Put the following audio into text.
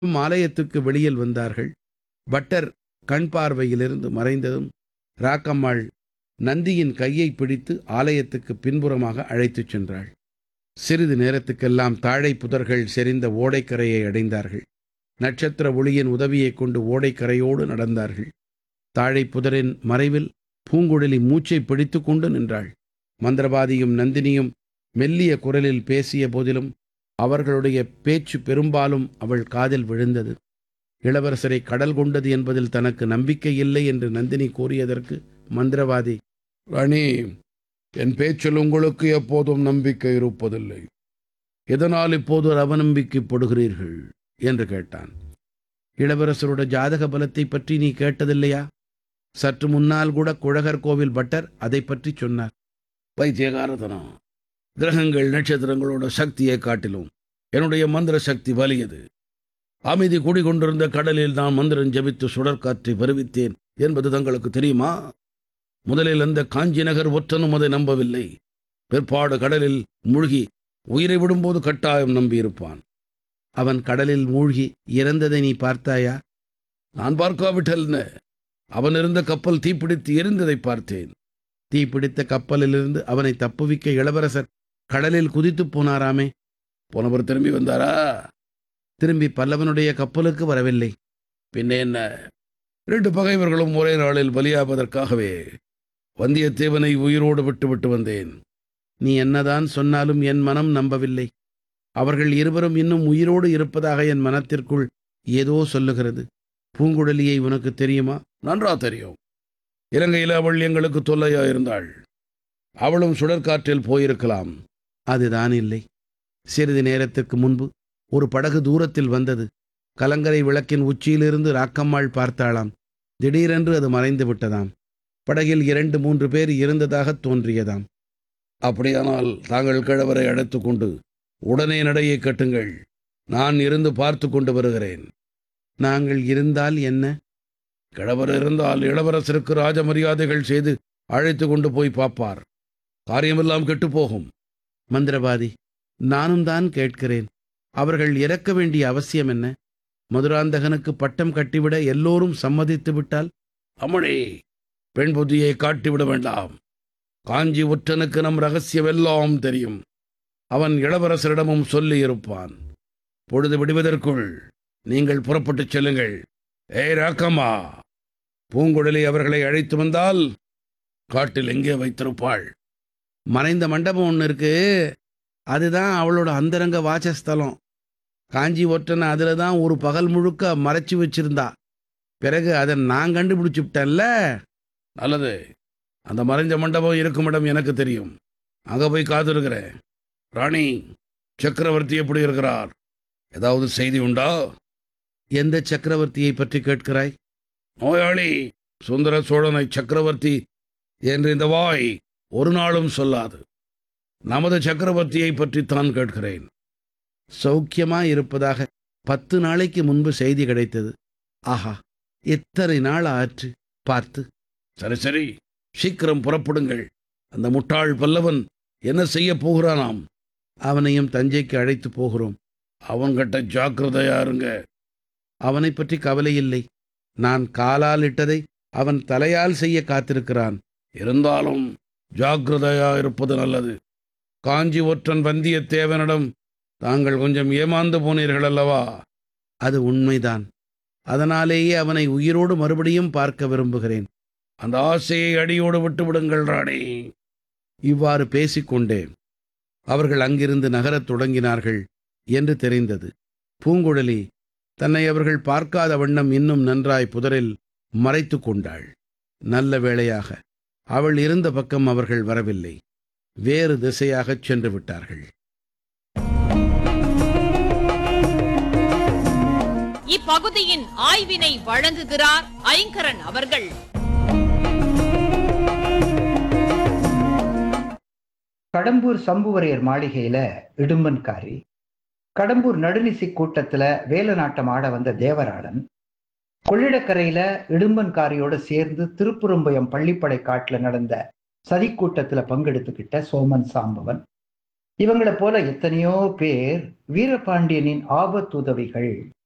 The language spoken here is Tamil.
ஆலயத்துக்கு வெளியில் வந்தார்கள் பட்டர் கண் பார்வையிலிருந்து மறைந்ததும் ராக்கம்மாள் நந்தியின் கையை பிடித்து ஆலயத்துக்கு பின்புறமாக அழைத்துச் சென்றாள் சிறிது நேரத்துக்கெல்லாம் தாழை புதர்கள் செறிந்த ஓடைக்கரையை அடைந்தார்கள் நட்சத்திர ஒளியின் உதவியைக் கொண்டு ஓடைக்கரையோடு நடந்தார்கள் தாழை புதரின் மறைவில் பூங்குழலி மூச்சை பிடித்துக் கொண்டு நின்றாள் மந்திரவாதியும் நந்தினியும் மெல்லிய குரலில் பேசிய போதிலும் அவர்களுடைய பேச்சு பெரும்பாலும் அவள் காதில் விழுந்தது இளவரசரை கடல் கொண்டது என்பதில் தனக்கு நம்பிக்கை இல்லை என்று நந்தினி கூறியதற்கு மந்திரவாதி ராணி என் பேச்சில் உங்களுக்கு எப்போதும் நம்பிக்கை இருப்பதில்லை எதனால் இப்போது அவநம்பிக்கைப்படுகிறீர்கள் என்று கேட்டான் இளவரசரோட ஜாதக பலத்தை பற்றி நீ கேட்டதில்லையா சற்று முன்னால் கூட குழகர் கோவில் பட்டர் அதை பற்றி சொன்னார் பைத்தியகாரதனம் கிரகங்கள் நட்சத்திரங்களோட சக்தியை காட்டிலும் என்னுடைய மந்திர சக்தி வலியது அமைதி குடிகொண்டிருந்த கடலில் நான் மந்திரம் ஜபித்து சுடற்காற்றை வருவித்தேன் என்பது தங்களுக்கு தெரியுமா முதலில் அந்த காஞ்சி நகர் ஒற்றனும் அதை நம்பவில்லை பிற்பாடு கடலில் மூழ்கி உயிரை விடும்போது கட்டாயம் நம்பியிருப்பான் அவன் கடலில் மூழ்கி இறந்ததை நீ பார்த்தாயா நான் பார்க்காவிட்டல் அவன் இருந்த கப்பல் தீப்பிடித்து எரிந்ததை பார்த்தேன் தீப்பிடித்த கப்பலிலிருந்து அவனை தப்புவிக்க இளவரசர் கடலில் குதித்துப் போனாராமே போனவர் திரும்பி வந்தாரா திரும்பி பல்லவனுடைய கப்பலுக்கு வரவில்லை பின்ன என்ன ரெண்டு பகைவர்களும் ஒரே நாளில் பலியாவதற்காகவே வந்தியத்தேவனை உயிரோடு விட்டுவிட்டு வந்தேன் நீ என்னதான் சொன்னாலும் என் மனம் நம்பவில்லை அவர்கள் இருவரும் இன்னும் உயிரோடு இருப்பதாக என் மனத்திற்குள் ஏதோ சொல்லுகிறது பூங்குழலியை உனக்கு தெரியுமா நன்றா தெரியும் இலங்கையில் அவள் எங்களுக்கு தொல்லையா இருந்தாள் அவளும் சுழற்காற்றில் போயிருக்கலாம் அதுதான் இல்லை சிறிது நேரத்திற்கு முன்பு ஒரு படகு தூரத்தில் வந்தது கலங்கரை விளக்கின் உச்சியிலிருந்து ராக்கம்மாள் பார்த்தாளாம் திடீரென்று அது மறைந்து விட்டதாம் படகில் இரண்டு மூன்று பேர் இருந்ததாக தோன்றியதாம் அப்படியானால் தாங்கள் கிழவரை அழைத்துக் கொண்டு உடனே நடையை கட்டுங்கள் நான் இருந்து பார்த்து கொண்டு வருகிறேன் நாங்கள் இருந்தால் என்ன கிழவர் இருந்தால் இளவரசருக்கு ராஜ மரியாதைகள் செய்து அழைத்து கொண்டு போய் பார்ப்பார் காரியமெல்லாம் கெட்டுப்போகும் மந்திரவாதி நானும் தான் கேட்கிறேன் அவர்கள் இறக்க வேண்டிய அவசியம் என்ன மதுராந்தகனுக்கு பட்டம் கட்டிவிட எல்லோரும் சம்மதித்து விட்டால் அம்மணி பெண் புத்தியை காட்டிவிட வேண்டாம் காஞ்சி ஒற்றனுக்கு நம் ரகசியமெல்லாம் தெரியும் அவன் இளவரசரிடமும் சொல்லி இருப்பான் பொழுது விடுவதற்குள் நீங்கள் புறப்பட்டுச் செல்லுங்கள் ஏய் ராக்கம்மா பூங்குழலி அவர்களை அழைத்து வந்தால் காட்டில் எங்கே வைத்திருப்பாள் மறைந்த மண்டபம் ஒன்று இருக்கு அதுதான் அவளோட அந்தரங்க வாசஸ்தலம் காஞ்சி ஒற்றனை அதில் தான் ஒரு பகல் முழுக்க மறைச்சு வச்சிருந்தா பிறகு அதை நான் கண்டுபிடிச்சுட்டேன்ல நல்லது அந்த மறைஞ்ச மண்டபம் இருக்கும் இடம் எனக்கு தெரியும் அங்கே போய் காத்திருக்கிறேன் ராணி சக்கரவர்த்தி எப்படி இருக்கிறார் ஏதாவது செய்தி உண்டா எந்த சக்கரவர்த்தியை பற்றி கேட்கிறாய் நோயாளி சுந்தர சோழனை சக்கரவர்த்தி என்று இந்த வாய் ஒரு நாளும் சொல்லாது நமது சக்கரவர்த்தியை பற்றித்தான் கேட்கிறேன் சௌக்கியமா இருப்பதாக பத்து நாளைக்கு முன்பு செய்தி கிடைத்தது ஆஹா எத்தனை நாள் ஆற்று பார்த்து சரி சரி சீக்கிரம் புறப்படுங்கள் அந்த முட்டாள் பல்லவன் என்ன செய்ய போகிறானாம் அவனையும் தஞ்சைக்கு அழைத்து போகிறோம் அவன்கிட்ட ஜாக்கிரதையா இருங்க அவனை பற்றி கவலை இல்லை நான் காலால் இட்டதை அவன் தலையால் செய்ய காத்திருக்கிறான் இருந்தாலும் ஜாக்கிரதையா இருப்பது நல்லது காஞ்சி ஒற்றன் வந்தியத்தேவனிடம் தாங்கள் கொஞ்சம் ஏமாந்து போனீர்கள் அல்லவா அது உண்மைதான் அதனாலேயே அவனை உயிரோடு மறுபடியும் பார்க்க விரும்புகிறேன் அந்த ஆசையை அடியோடு விட்டு விடுங்கள் ராணி இவ்வாறு பேசிக்கொண்டே அவர்கள் அங்கிருந்து நகரத் தொடங்கினார்கள் என்று தெரிந்தது பூங்குழலி தன்னை அவர்கள் பார்க்காத வண்ணம் இன்னும் நன்றாய் புதரில் மறைத்து கொண்டாள் நல்ல வேளையாக அவள் இருந்த பக்கம் அவர்கள் வரவில்லை வேறு திசையாகச் சென்று விட்டார்கள் இப்பகுதியின் ஆய்வினை வழங்குகிறார் ஐங்கரன் அவர்கள் கடம்பூர் சம்புவரையர் மாளிகையில இடும்பன்காரி கடம்பூர் நடுநிசி கூட்டத்துல வேல நாட்டம் ஆட வந்த தேவராளன் கொள்ளிடக்கரையில இடும்பன்காரியோட சேர்ந்து திருப்புறம்பயம் பள்ளிப்படை காட்டுல நடந்த சதிக்கூட்டத்துல பங்கெடுத்துக்கிட்ட சோமன் சாம்பவன் இவங்களை போல எத்தனையோ பேர் வீரபாண்டியனின் ஆபத்துதவிகள்